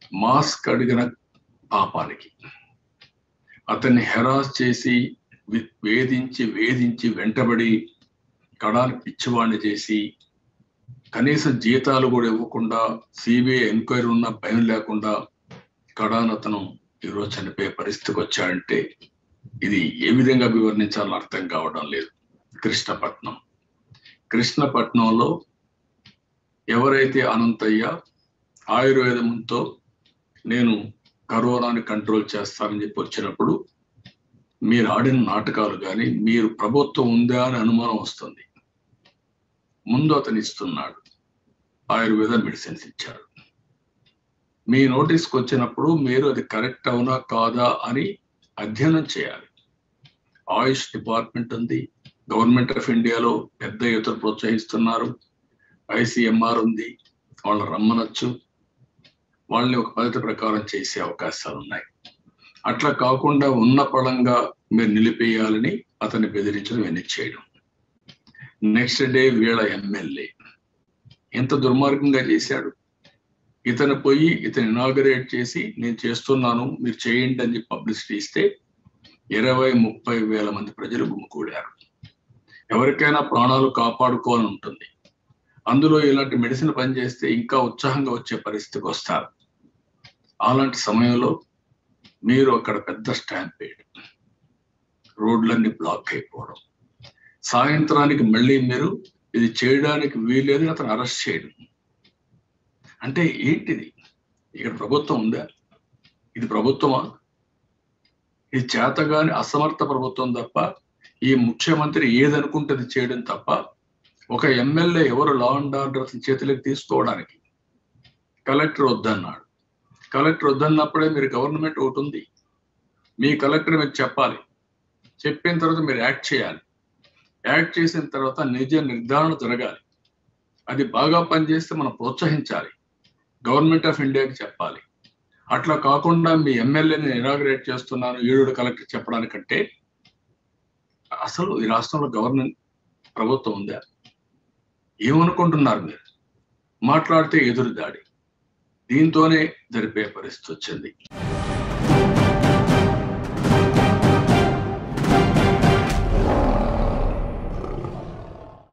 mask అడిగిన పాపానికి అతన్ని హెరాస్ చేసి వి- వేధించి వేధించి వెంటబడి కడాని పిచ్చివాణ్ణి చేసి కనీసం జీతాలు కూడా ఇవ్వకుండా సిబిఐ ఎంక్వైరీ ఉన్న భయం లేకుండా కడాన్ అతను ఈరోజు చనిపోయే పరిస్థితికి వచ్చాడంటే ఇది ఏ విధంగా వివరించాలో అర్థం కావడం లేదు కృష్ణపట్నం కృష్ణపట్నంలో ఎవరైతే అనంతయ్య ఆయుర్వేదంతో నేను కరోనాని కంట్రోల్ చేస్తానని చెప్పి వచ్చినప్పుడు మీరు ఆడిన నాటకాలు కానీ మీరు ప్రభుత్వం ఉందా అని అనుమానం వస్తుంది ముందు అతను ఇస్తున్నాడు ఆయుర్వేద మెడిసిన్స్ ఇచ్చాడు మీ నోటీస్కి వచ్చినప్పుడు మీరు అది కరెక్ట్ అవునా కాదా అని అధ్యయనం చేయాలి ఆయుష్ డిపార్ట్మెంట్ ఉంది గవర్నమెంట్ ఆఫ్ ఇండియాలో పెద్ద ఎత్తున ప్రోత్సహిస్తున్నారు ఐసిఎంఆర్ ఉంది వాళ్ళు రమ్మనొచ్చు వాళ్ళని ఒక పద్ధతి ప్రకారం చేసే అవకాశాలు ఉన్నాయి అట్లా కాకుండా ఉన్న పళంగా మీరు నిలిపేయాలని అతన్ని బెదిరించడం ఎన్ని చేయడం నెక్స్ట్ డే వీళ్ళ ఎమ్మెల్యే ఎంత దుర్మార్గంగా చేశాడు ఇతను పోయి ఇతను ఇనాగరేట్ చేసి నేను చేస్తున్నాను మీరు చేయండి అని చెప్పి పబ్లిసిటీ ఇస్తే ఇరవై ముప్పై వేల మంది ప్రజలు గుమికూడారు ఎవరికైనా ప్రాణాలు కాపాడుకోవాలని ఉంటుంది అందులో ఇలాంటి మెడిసిన్ పనిచేస్తే ఇంకా ఉత్సాహంగా వచ్చే పరిస్థితికి వస్తారు అలాంటి సమయంలో మీరు అక్కడ పెద్ద స్టాంపేడ్ రోడ్లన్నీ బ్లాక్ అయిపోవడం సాయంత్రానికి మళ్ళీ మీరు ఇది చేయడానికి వీలేదు అతను అరెస్ట్ చేయడం అంటే ఏంటిది ఇక్కడ ప్రభుత్వం ఉందా ఇది ప్రభుత్వమా ఇది చేతగాని అసమర్థ ప్రభుత్వం తప్ప ఈ ముఖ్యమంత్రి ఏదనుకుంటుంది చేయడం తప్ప ఒక ఎమ్మెల్యే ఎవరు లా అండ్ ఆర్డర్ చేతులకు తీసుకోవడానికి కలెక్టర్ వద్దన్నాడు కలెక్టర్ వద్దన్నప్పుడే మీరు గవర్నమెంట్ ఒకటి ఉంది మీ కలెక్టర్ మీరు చెప్పాలి చెప్పిన తర్వాత మీరు యాక్ట్ చేయాలి యాక్ట్ చేసిన తర్వాత నిజ నిర్ధారణ జరగాలి అది బాగా పనిచేస్తే మనం ప్రోత్సహించాలి గవర్నమెంట్ ఆఫ్ ఇండియాకి చెప్పాలి అట్లా కాకుండా మీ ఎమ్మెల్యేని ఇనాగ్రేట్ చేస్తున్నాను ఏడు కలెక్టర్ చెప్పడానికంటే అసలు ఈ రాష్ట్రంలో గవర్నమెంట్ ప్రభుత్వం ఉందా ఏమనుకుంటున్నారు మీరు మాట్లాడితే ఎదురు దాడి దీంతోనే జరిపే పరిస్థితి వచ్చింది